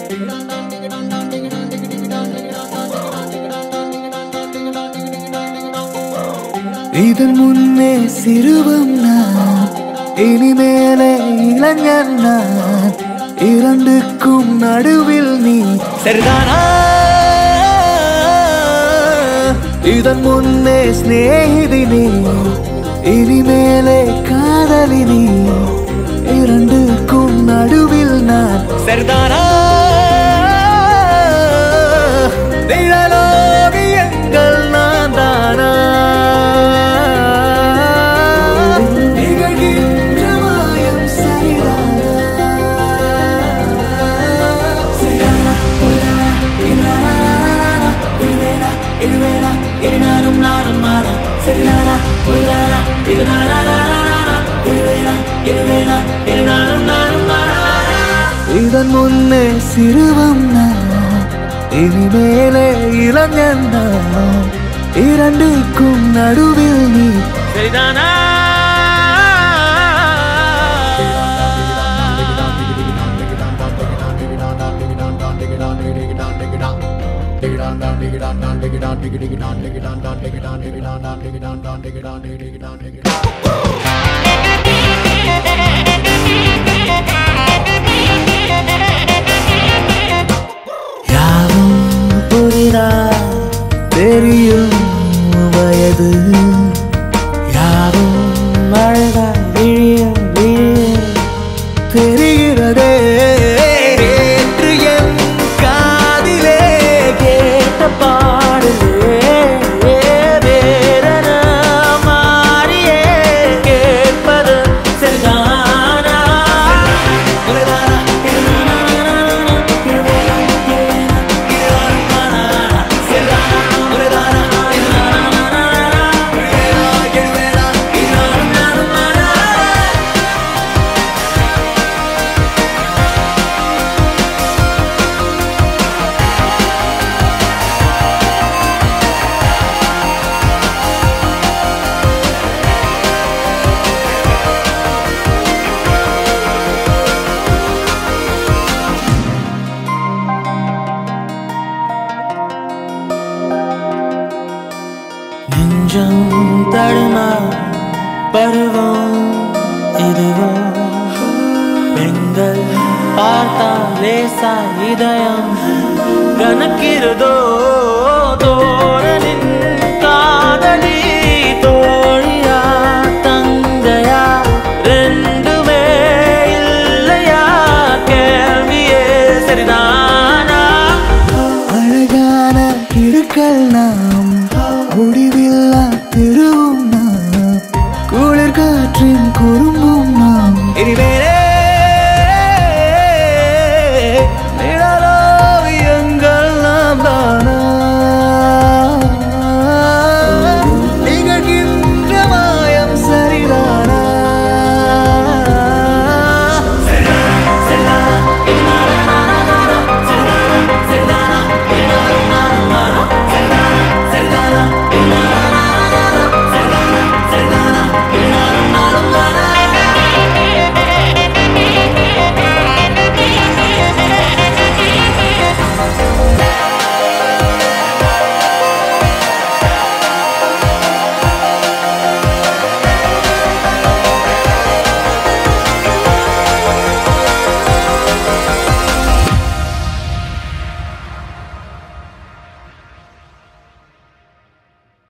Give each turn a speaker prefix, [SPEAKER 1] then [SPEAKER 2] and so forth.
[SPEAKER 1] இதன் முன்னே சிறுவம் நான் இனிமேலே இளைஞன் நான் இரண்டுக்கும் நடுவில் நீ சரிதானா இதன் முன்னே சிநேகிதி நீ இனிமேலே காதலி நீ இரண்டுக்கும் நடுவில் நான் சரிதானா நிழலோவியங்கள் நான் தானா நிகழ்கின்ற மாயம் சரிதானா சரிதானா பொய்தானா இல்லைனா இல்லைனா இல்லைனா இருந்தாலும் நானும் மாறா சரிதானா பொய்தானா இல்லைனா இல்லைனா இல்லைனா இருந்தாலும் நானும் மாறா இதன் முன்னே சிறுவம் நான் இனிமேலே இளைஞன் நான் இரண்டுக்கும் நடுவில் நீ சரிதானா யாவும் புதிதா தெரியும் வயது யாவும் அழகா விழிய விழிய தெரிகிறதே என்று என் காதிலே கேட்ட பாடலே வேதன மாறியே கேட்பது சரிதானா உலகானா நெஞ்சம் தடுமா பருவம் இதுவோ பெண்கள் பார்த்தா லேசா இதயம் கணக்கிறதோ தோ